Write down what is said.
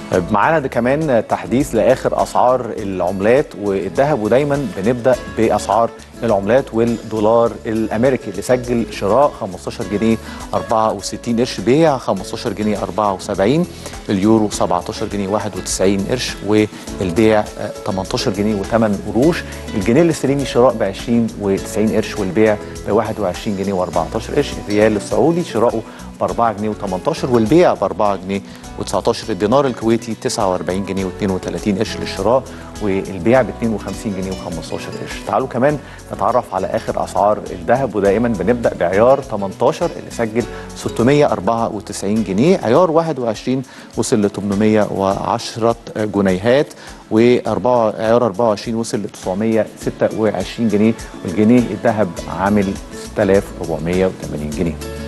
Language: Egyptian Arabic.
معانا ده كمان تحديث لاخر اسعار العملات والذهب ودايما بنبدا باسعار العملات والدولار الامريكي اللي سجل شراء 15 جنيه 64 قرش بيع 15 جنيه 74 اليورو 17 جنيه 91 قرش والبيع 18 جنيه و8 قروش الجنيه الاسترليني شراء ب 20 و90 قرش والبيع ب 21 جنيه و14 قرش الريال السعودي شراؤه ب 4 جنيه و18 والبيع ب 4 جنيه و19 الدينار الكويتي 49 جنيه و32 قرش للشراء والبيع ب 52 جنيه و15 قرش تعالوا كمان نتعرف على اخر اسعار الذهب ودائما بنبدا بعيار 18 اللي سجل 694 جنيه عيار 21 وصل ل 810 جنيهات وعيار 24 وصل ل 926 جنيه والجنيه الذهب عامل 6480 جنيه